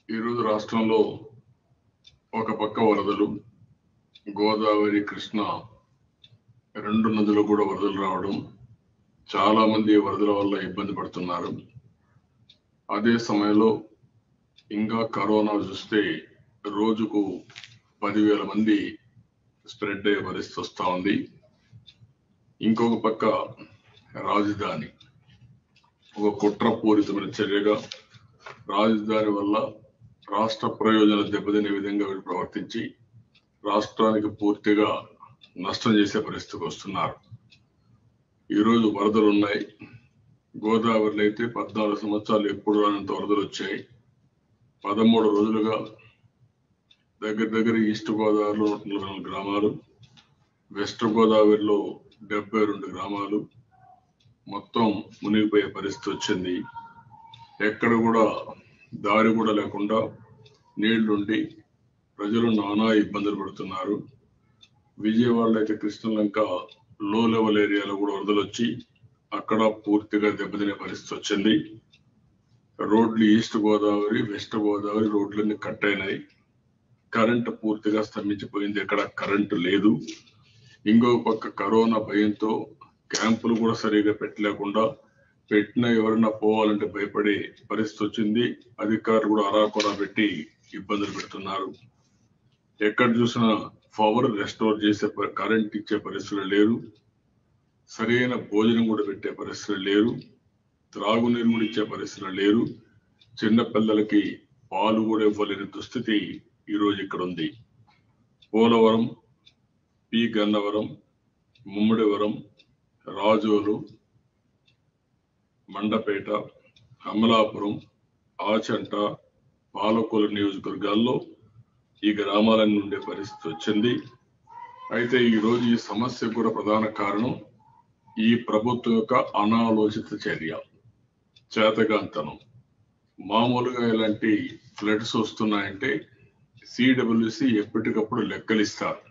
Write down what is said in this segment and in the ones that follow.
ఈరోజు రాష్ట్రంలో ఒక పక్క వరదలు గోదావరి కృష్ణ రెండు నదులు కూడా వరదలు రావడం చాలా మంది వరదల వల్ల ఇబ్బంది పడుతున్నారు అదే సమయంలో ఇంకా కరోనా చూస్తే రోజుకు పదివేల మంది స్ప్రెడ్ అయ్యే పరిస్థితి వస్తా ఉంది ఇంకొక పక్క రాజధాని ఒక కుట్రపూరితమైన చర్యగా రాజధాని వల్ల రాష్ట్ర ప్రయోజనాలు దెబ్బతినే విధంగా వీళ్ళు ప్రవర్తించి రాష్ట్రానికి పూర్తిగా నష్టం చేసే పరిస్థితికి వస్తున్నారు ఈరోజు వరదలు ఉన్నాయి గోదావరిలో అయితే పద్నాలుగు సంవత్సరాలు ఎప్పుడు రానంత వరదలు వచ్చాయి పదమూడు రోజులుగా దగ్గర దగ్గర ఈస్ట్ గోదావరిలో నూట నలభై నాలుగు గ్రామాలు వెస్ట్ గోదావరిలో డెబ్బై రెండు గ్రామాలు మొత్తం మునిగిపోయే పరిస్థితి వచ్చింది ఎక్కడ కూడా దారి కూడా లేకుండా నీళ్లుండి ప్రజలు నానా ఇబ్బందులు పడుతున్నారు విజయవాడలో అయితే కృష్ణలంక లో లెవెల్ ఏరియాలో కూడా వరదలు వచ్చి అక్కడ పూర్తిగా దెబ్బతినే పరిస్థితి వచ్చింది రోడ్లు ఈస్ట్ గోదావరి వెస్ట్ గోదావరి రోడ్లన్నీ కట్ అయినాయి కరెంటు పూర్తిగా స్తంభించిపోయింది ఎక్కడ కరెంటు లేదు ఇంకో పక్క కరోనా భయంతో క్యాంపులు కూడా సరిగా పెట్టలేకుండా పెట్టిన ఎవరైనా పోవాలంటే భయపడే పరిస్థితి వచ్చింది అధికారులు కూడా అరాకొరా పెట్టి ఇబ్బందులు పెడుతున్నారు ఎక్కడ చూసినా పవర్ రెస్టోర్ చేసే ప- కరెంట్ ఇచ్చే పరిస్థితులు లేరు సరైన భోజనం కూడా పెట్టే పరిస్థితులు లేరు త్రాగునీరు కూడా ఇచ్చే పరిస్థితులు లేరు చిన్న పిల్లలకి పాలు కూడా ఇవ్వలేని దుస్థితి ఈ రోజు ఇక్కడ ఉంది పోలవరం పి గన్నవరం ముమ్మడివరం రాజోలు మండపేట అమలాపురం ఆచంట పాలకొల నియోజకవర్గాల్లో ఈ గ్రామాలన్నీ ఉండే పరిస్థితి వచ్చింది అయితే ఈ రోజు ఈ సమస్య కూడా ప్రధాన కారణం ఈ ప్రభుత్వం యొక్క అనాలోచిత చర్య చేతగాంతనం మామూలుగా ఇలాంటి ఫ్లడ్స్ వస్తున్నాయంటే సిడబ్ల్యూసి ఎప్పటికప్పుడు లెక్కలిస్తారు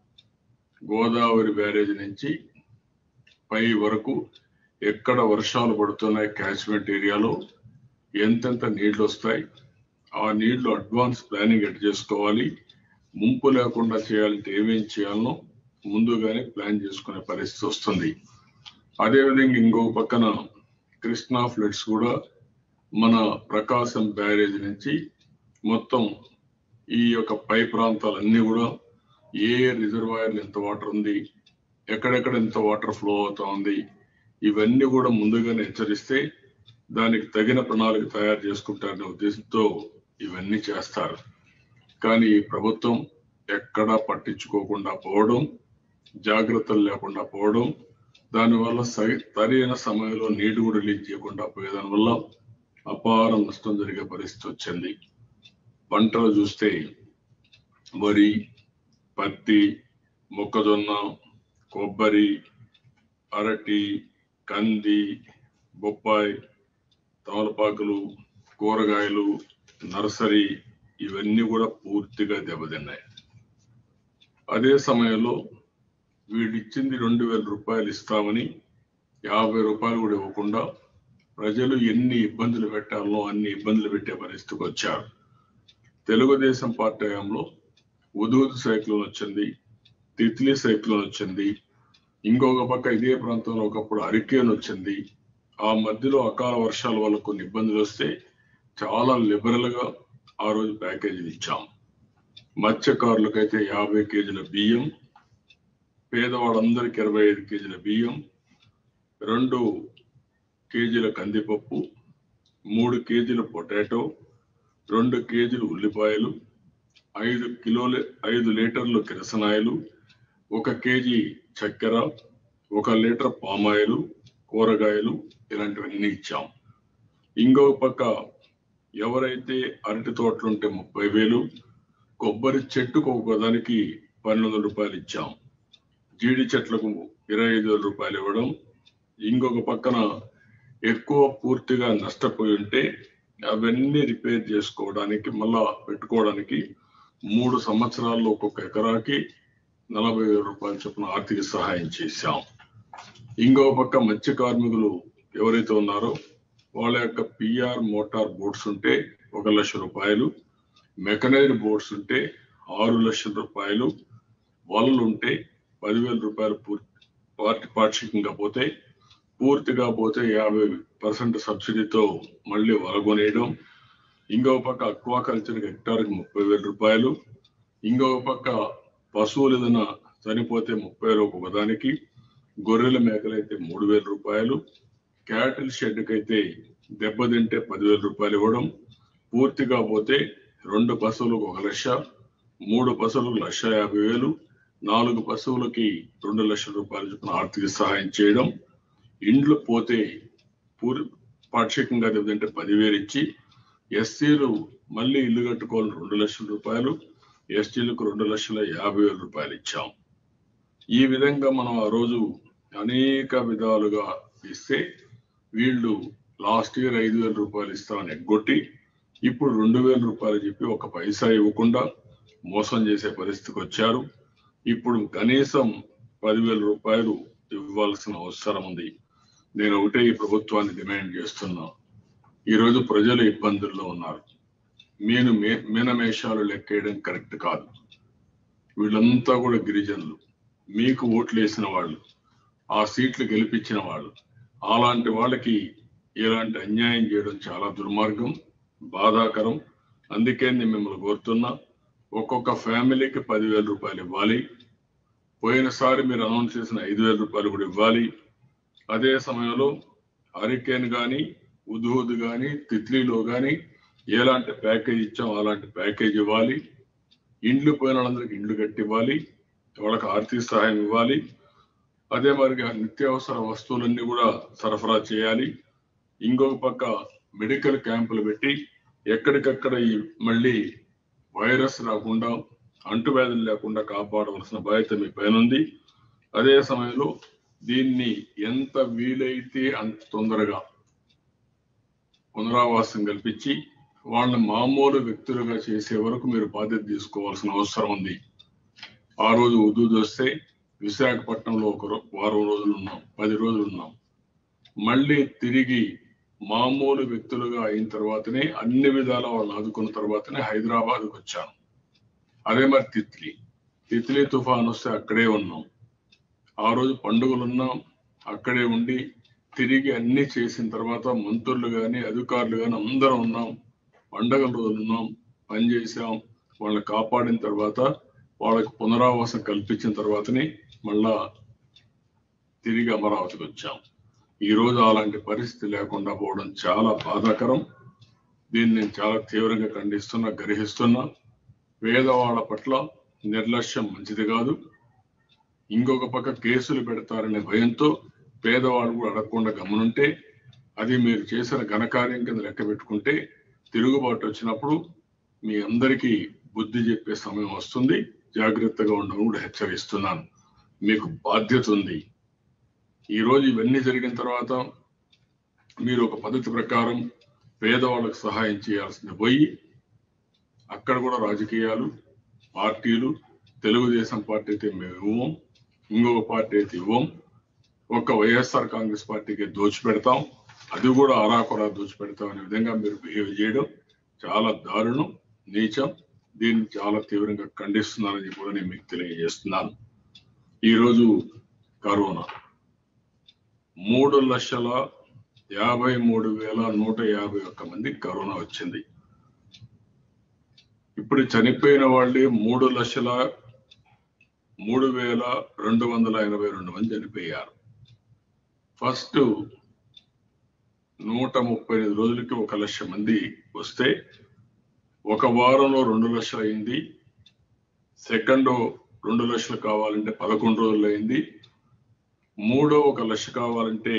గోదావరి బ్యారేజ్ నుంచి పై వరకు ఎక్కడ వర్షాలు పడుతున్నాయి క్యాచ్మెంట్ ఏరియాలో ఎంతెంత నీళ్లు వస్తాయి ఆ నీళ్లు అడ్వాన్స్ ప్లానింగ్ ఎట్ చేసుకోవాలి ముంపు లేకుండా చేయాలంటే ఏమేం చేయాలనో ముందుగానే ప్లాన్ చేసుకునే పరిస్థితి వస్తుంది అదేవిధంగా ఇంకో పక్కన కృష్ణా ఫ్లడ్స్ కూడా మన ప్రకాశం బ్యారేజ్ నుంచి మొత్తం ఈ యొక్క పై ప్రాంతాలన్నీ కూడా ఏ రిజర్వాయర్లు ఎంత వాటర్ ఉంది ఎక్కడెక్కడ ఎంత వాటర్ ఫ్లో అవుతా ఉంది ఇవన్నీ కూడా ముందుగానే హెచ్చరిస్తే దానికి తగిన ప్రణాళిక తయారు చేసుకుంటారనే ఉద్దేశంతో ఇవన్నీ చేస్తారు కానీ ఈ ప్రభుత్వం ఎక్కడా పట్టించుకోకుండా పోవడం జాగ్రత్తలు లేకుండా పోవడం దానివల్ల సరి- సరైన సమయంలో నీటి కూడా రిలీజ్ చేయకుండా పోయేదాని వల్ల అపార నష్టం జరిగే పరిస్థితి వచ్చింది పంటలు చూస్తే వరి పత్తి మొక్కజొన్న కొబ్బరి అరటి కంది బొప్పాయి తమలపాకులు కూరగాయలు నర్సరీ ఇవన్నీ కూడా పూర్తిగా దెబ్బతిన్నాయి అదే సమయంలో వీళ్ళు ఇచ్చింది రెండు వేల రూపాయలు ఇస్తామని యాభై రూపాయలు కూడా ఇవ్వకుండా ప్రజలు ఎన్ని ఇబ్బందులు పెట్టాలో అన్ని ఇబ్బందులు పెట్టే పరిస్థితికి వచ్చారు తెలుగుదేశం పార్టీ హయాంలో ఉదూద్ సైక్లోన్ వచ్చింది తిత్లీ సైక్లోన్ వచ్చింది ఇంకొక పక్క ఇదే ప్రాంతంలో ఒకప్పుడు హరికేన్ వచ్చింది ఆ మధ్యలో అకాల వర్షాల వల్ల కొన్ని ఇబ్బందులు వస్తే చాలా లిబరల్ గా ఆ రోజు ప్యాకేజీలు ఇచ్చాం మత్స్యకారులకైతే యాభై కేజీల బియ్యం పేదవాళ్ళందరికీ ఇరవై ఐదు కేజీల బియ్యం రెండు కేజీల కందిపప్పు మూడు కేజీల పొటాటో రెండు కేజీలు ఉల్లిపాయలు ఐదు కిలోల ఐదు లీటర్లు కిరసనాయలు ఒక కేజీ చక్కెర ఒక లీటర్ పామాయిలు కూరగాయలు ఇలాంటివన్నీ ఇచ్చాం ఇంకో పక్క ఎవరైతే అరటి తోటలుంటే ముప్పై వేలు కొబ్బరి చెట్టుకు ఒక దానికి పన్నెండు వందల రూపాయలు ఇచ్చాం జీడి చెట్లకు ఇరవై ఐదు వేల రూపాయలు ఇవ్వడం ఇంకొక పక్కన ఎక్కువ పూర్తిగా నష్టపోయి ఉంటే అవన్నీ రిపేర్ చేసుకోవడానికి మళ్ళా పెట్టుకోవడానికి మూడు సంవత్సరాల్లో ఒక్కొక్క ఎకరాకి నలభై వేల రూపాయల చొప్పున ఆర్థిక సహాయం చేశాం ఇంకో పక్క మత్స్య కార్మికులు ఎవరైతే ఉన్నారో వాళ్ళ యొక్క పిఆర్ మోటార్ బోట్స్ ఉంటే ఒక లక్ష రూపాయలు మెకనైజ్డ్ బోట్స్ ఉంటే ఆరు లక్షల రూపాయలు వలలు ఉంటే పదివేల రూపాయలు పూర్తి పార్టీ పాక్షికంగా పోతే పూర్తిగా పోతే యాభై పర్సెంట్ సబ్సిడీతో మళ్ళీ వలగొనేయడం ఇంకో పక్క అక్వా కల్చర్ హెక్టార్కి ముప్పై వేల రూపాయలు ఇంకో పక్క పశువులు ఏదైనా చనిపోతే ముప్పై వేలు ఒకదానికి గొర్రెల మేకలైతే మూడు వేల రూపాయలు క్యాటిల్ షెడ్కి అయితే దెబ్బతింటే పదివేల రూపాయలు ఇవ్వడం పూర్తిగా పోతే రెండు పశువులకు ఒక లక్ష మూడు పశువులకు లక్ష యాభై వేలు నాలుగు పశువులకి రెండు లక్షల రూపాయలు చొప్పున ఆర్థిక సహాయం చేయడం ఇండ్లు పోతే పూర్ పాక్షికంగా దెబ్బతింటే పదివేలు ఇచ్చి ఎస్సీలు మళ్ళీ ఇల్లు కట్టుకోవాలని రెండు లక్షల రూపాయలు ఎస్టీలకు రెండు లక్షల యాభై వేల రూపాయలు ఇచ్చాం ఈ విధంగా మనం ఆ రోజు అనేక విధాలుగా ఇస్తే వీళ్ళు లాస్ట్ ఇయర్ ఐదు వేల రూపాయలు ఇస్తామని ఎగ్గొట్టి ఇప్పుడు రెండు వేల రూపాయలు చెప్పి ఒక పైసా ఇవ్వకుండా మోసం చేసే పరిస్థితికి వచ్చారు ఇప్పుడు కనీసం పదివేల రూపాయలు ఇవ్వాల్సిన అవసరం ఉంది నేను ఒకటే ఈ ప్రభుత్వాన్ని డిమాండ్ చేస్తున్నా ఈరోజు ప్రజలు ఇబ్బందుల్లో ఉన్నారు నేను మే- మీనమేషాలు లెక్కేయడం కరెక్ట్ కాదు వీళ్ళంతా కూడా గిరిజనులు మీకు ఓట్లు వేసిన వాళ్ళు ఆ సీట్లు గెలిపించిన వాళ్ళు అలాంటి వాళ్ళకి ఇలాంటి అన్యాయం చేయడం చాలా దుర్మార్గం బాధాకరం అందుకే నేను మిమ్మల్ని కోరుతున్నా ఒక్కొక్క ఫ్యామిలీకి పదివేల రూపాయలు ఇవ్వాలి పోయినసారి మీరు అనౌన్స్ చేసిన ఐదు వేల రూపాయలు కూడా ఇవ్వాలి అదే సమయంలో హరికేన్ కానీ ఉదూద్ కానీ తిత్లీలో కానీ ఎలాంటి ప్యాకేజ్ ఇచ్చాం అలాంటి ప్యాకేజ్ ఇవ్వాలి ఇండ్లు పోయిన వాళ్ళందరికీ ఇండ్లు కట్టి ఇవ్వాలి వాళ్ళకి ఆర్థిక సహాయం ఇవ్వాలి అదే మరి నిత్యావసర వస్తువులన్నీ కూడా సరఫరా చేయాలి ఇంకొక పక్క మెడికల్ క్యాంపులు పెట్టి ఎక్కడికక్కడ ఈ మళ్ళీ వైరస్ రాకుండా అంటువ్యాధులు లేకుండా కాపాడవలసిన బాధ్యత మీ పైన ఉంది అదే సమయంలో దీన్ని ఎంత వీలైతే అంత తొందరగా పునరావాసం కల్పించి వాళ్ళని మామూలు వ్యక్తులుగా చేసే వరకు మీరు బాధ్యత తీసుకోవాల్సిన అవసరం ఉంది ఆ రోజు ఉదూదు వస్తే విశాఖపట్నంలో ఒక రో- వారం రోజులు ఉన్నాం పది రోజులు ఉన్నాం మళ్ళీ తిరిగి మామూలు వ్యక్తులుగా అయిన తర్వాతనే అన్ని విధాల వాళ్ళు ఆదుకున్న తర్వాతనే హైదరాబాద్కు వచ్చాను అదే మరి తిత్లీ తిత్లీ తుఫాన్ వస్తే అక్కడే ఉన్నాం ఆ రోజు పండుగలు ఉన్నాం అక్కడే ఉండి తిరిగి అన్ని చేసిన తర్వాత మంత్రులు గాని అధికారులు గాని అందరం ఉన్నాం పండగల రోజులు ఉన్నాం పని చేసాం వాళ్ళని కాపాడిన తర్వాత వాళ్ళకి పునరావాసం కల్పించిన తర్వాతనే మళ్ళా తిరిగి అమరావతికి వచ్చాం ఈ రోజు అలాంటి పరిస్థితి లేకుండా పోవడం చాలా బాధాకరం దీన్ని నేను చాలా తీవ్రంగా ఖండిస్తున్నా గర్హిస్తున్నా పేదవాళ్ళ పట్ల నిర్లక్ష్యం మంచిది కాదు ఇంకొక పక్క కేసులు పెడతారనే భయంతో పేదవాళ్ళు కూడా అడగకుండా గమనుంటే అది మీరు చేసిన ఘనకార్యం కింద లెక్క పెట్టుకుంటే తిరుగుబాటు వచ్చినప్పుడు మీ అందరికీ బుద్ధి చెప్పే సమయం వస్తుంది జాగ్రత్తగా ఉండడం కూడా హెచ్చరిస్తున్నాను మీకు బాధ్యత ఉంది ఈ రోజు ఇవన్నీ జరిగిన తర్వాత మీరు ఒక పద్ధతి ప్రకారం పేదవాళ్ళకు సహాయం చేయాల్సింది పోయి అక్కడ కూడా రాజకీయాలు పార్టీలు తెలుగుదేశం పార్టీ అయితే మేము ఇవ్వం ఇంకొక పార్టీ అయితే ఇవ్వం ఒక్క వైఎస్ఆర్ కాంగ్రెస్ పార్టీకి దోచి పెడతాం అది కూడా అరాకొరా దోచి పెడతాం అనే విధంగా మీరు బిహేవ్ చేయడం చాలా దారుణం నీచం దీన్ని చాలా తీవ్రంగా ఖండిస్తున్నానని కూడా నేను మీకు తెలియజేస్తున్నాను ఈరోజు కరోనా మూడు లక్షల యాభై మూడు వేల నూట యాభై ఒక్క మంది కరోనా వచ్చింది ఇప్పుడు చనిపోయిన వాళ్ళే మూడు లక్షల మూడు వేల రెండు వందల ఎనభై రెండు మంది చనిపోయారు ఫస్ట్ నూట ముప్పై ఐదు రోజులకి ఒక లక్ష మంది వస్తే ఒక వారంలో రెండు లక్షలు అయింది సెకండ్ రెండు లక్షలు కావాలంటే పదకొండు రోజులు అయింది మూడో ఒక లక్ష కావాలంటే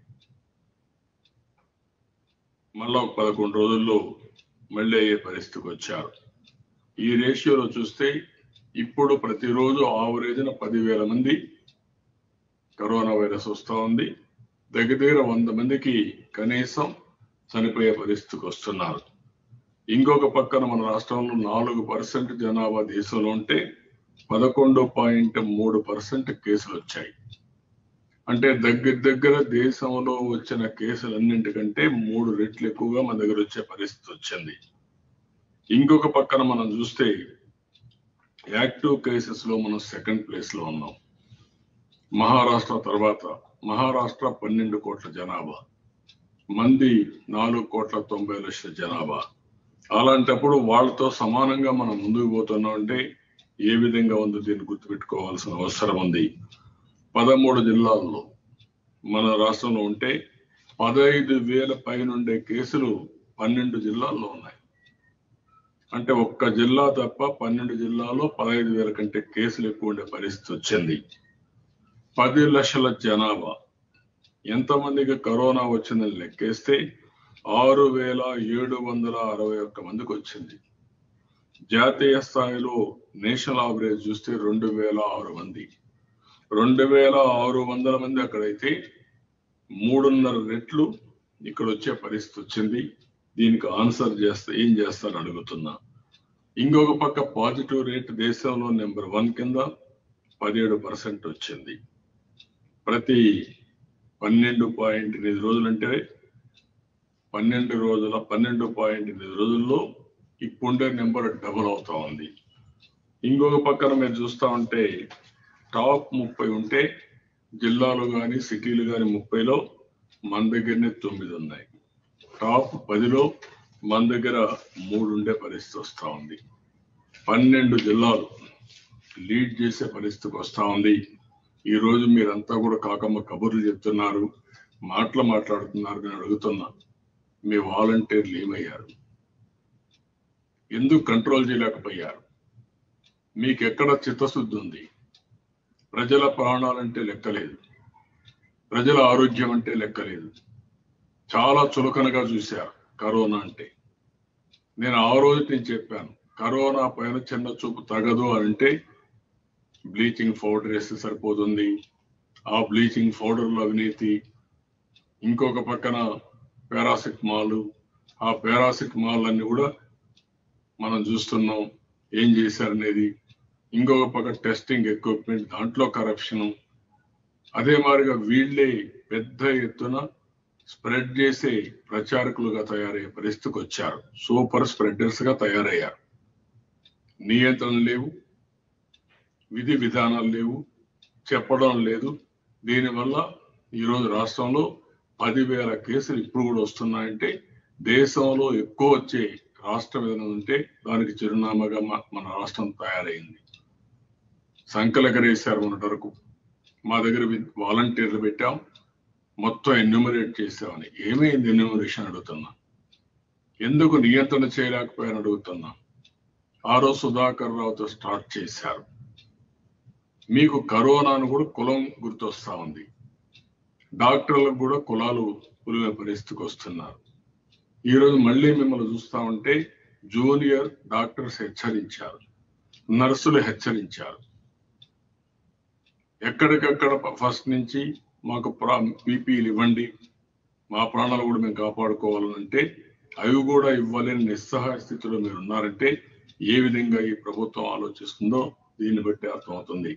మళ్ళా ఒక పదకొండు రోజుల్లో మళ్ళీ అయ్యే పరిస్థితికి వచ్చారు ఈ రేషియోలో చూస్తే ఇప్పుడు ప్రతిరోజు ఆవరేజ్న పదివేల మంది కరోనా వైరస్ వస్తూ ఉంది దగ్గర దగ్గర వంద మందికి కనీసం చనిపోయే పరిస్థితికి వస్తున్నారు ఇంకొక పక్కన మన రాష్ట్రంలో నాలుగు పర్సెంట్ జనాభా దేశంలో ఉంటే పదకొండు పాయింట్ మూడు పర్సెంట్ కేసులు వచ్చాయి అంటే దగ్గర దగ్గర దేశంలో వచ్చిన కేసులన్నింటికంటే మూడు రెట్లు ఎక్కువగా మన దగ్గర వచ్చే పరిస్థితి వచ్చింది ఇంకొక పక్కన మనం చూస్తే యాక్టివ్ కేసెస్ లో మనం సెకండ్ ప్లేస్ లో ఉన్నాం మహారాష్ట్ర తర్వాత మహారాష్ట్ర పన్నెండు కోట్ల జనాభా మంది నాలుగు కోట్ల తొంభై లక్షల జనాభా అలాంటప్పుడు వాళ్ళతో సమానంగా మనం ముందుకు పోతున్నాం అంటే ఏ విధంగా ఉందో దీన్ని గుర్తుపెట్టుకోవాల్సిన అవసరం ఉంది పదమూడు జిల్లాల్లో మన రాష్ట్రంలో ఉంటే పదహైదు వేల పైనుండే కేసులు పన్నెండు జిల్లాల్లో ఉన్నాయి అంటే ఒక్క జిల్లా తప్ప పన్నెండు జిల్లాలో పదహైదు వేల కంటే కేసులు ఎక్కువ ఉండే పరిస్థితి వచ్చింది పది లక్షల జనాభా ఎంతమందికి కరోనా వచ్చిందని లెక్కేస్తే ఆరు వేల ఏడు వందల అరవై ఒక్క మందికి వచ్చింది జాతీయ స్థాయిలో నేషనల్ ఆవరేజ్ చూస్తే రెండు వేల ఆరు మంది రెండు వేల ఆరు వందల మంది అక్కడైతే మూడున్నర రెట్లు ఇక్కడ వచ్చే పరిస్థితి వచ్చింది దీనికి ఆన్సర్ చేస్తే ఏం చేస్తారు అడుగుతున్నా ఇంకొక పక్క పాజిటివ్ రేట్ దేశంలో నెంబర్ వన్ కింద పదిహేడు పర్సెంట్ వచ్చింది ప్రతి పన్నెండు పాయింట్ ఎనిమిది రోజులంటే పన్నెండు రోజుల పన్నెండు పాయింట్ ఎనిమిది రోజుల్లో ఇప్పుండే నెంబర్ డబుల్ అవుతా ఉంది ఇంకొక పక్కన మీరు చూస్తా ఉంటే టాప్ ముప్పై ఉంటే జిల్లాలు కానీ సిటీలు కానీ ముప్పైలో మన దగ్గరనే తొమ్మిది ఉన్నాయి టాప్ పదిలో మన దగ్గర మూడు ఉండే పరిస్థితి వస్తా ఉంది పన్నెండు జిల్లాలు లీడ్ చేసే పరిస్థితికి వస్తా ఉంది ఈ రోజు మీరంతా కూడా కాకమ్మ కబుర్లు చెప్తున్నారు మాటలు మాట్లాడుతున్నారు నేను అడుగుతున్నా మీ వాలంటీర్లు ఏమయ్యారు ఎందుకు కంట్రోల్ చేయలేకపోయారు మీకు ఎక్కడ చిత్తశుద్ధి ఉంది ప్రజల ప్రాణాలంటే లెక్కలేదు ప్రజల ఆరోగ్యం అంటే లెక్కలేదు చాలా చులకనగా చూశారు కరోనా అంటే నేను ఆ రోజు నేను చెప్పాను కరోనా పైన చిన్న చూపు తగదు అని అంటే బ్లీచింగ్ పౌడర్ వేస్తే సరిపోతుంది ఆ బ్లీచింగ్ పౌడర్లో అవినీతి ఇంకొక పక్కన పారాసిటమాల్ ఆ పారాసిటమాల్ అన్ని కూడా మనం చూస్తున్నాం ఏం చేశారనేది ఇంకొక పక్క టెస్టింగ్ ఎక్విప్మెంట్ దాంట్లో కరప్షన్ అదే మాదిరిగా వీళ్ళే పెద్ద ఎత్తున స్ప్రెడ్ చేసే ప్రచారకులుగా తయారయ్యే పరిస్థితికి వచ్చారు సూపర్ స్ప్రెడర్స్ గా తయారయ్యారు నియంత్రణ లేవు విధి విధానాలు లేవు చెప్పడం లేదు దీనివల్ల ఈరోజు రాష్ట్రంలో పదివేల కేసులు ఇప్పుడు కూడా వస్తున్నాయంటే దేశంలో ఎక్కువ వచ్చే రాష్ట్రం ఏదైనా ఉంటే దానికి చిరునామాగా మ- మన రాష్ట్రం తయారైంది సంకలకరేశారు మొన్నటి వరకు మా దగ్గర వి- వాలంటీర్లు పెట్టాం మొత్తం ఎన్యూమరేట్ చేసామని ఏమైంది ఎన్యూమరేషన్ అడుగుతున్నా ఎందుకు నియంత్రణ చేయలేకపోయాని అడుగుతున్నా ఆరో సుధాకర్ రావుతో స్టార్ట్ చేశారు మీకు కరోనాను కూడా కులం గుర్తొస్తా ఉంది డాక్టర్లకు కూడా కులాలు పులివే పరిస్థితికి వస్తున్నారు ఈ రోజు మళ్ళీ మిమ్మల్ని చూస్తా ఉంటే జూనియర్ డాక్టర్స్ హెచ్చరించారు నర్సులు హెచ్చరించారు ఎక్కడికక్కడ ఫస్ట్ నుంచి మాకు పీపీలు ఇవ్వండి మా ప్రాణాలు కూడా మేము కాపాడుకోవాలని అంటే అవి కూడా ఇవ్వలేని నిస్సహాయ స్థితిలో మీరు ఉన్నారంటే ఏ విధంగా ఈ ప్రభుత్వం ఆలోచిస్తుందో దీన్ని బట్టి అర్థమవుతుంది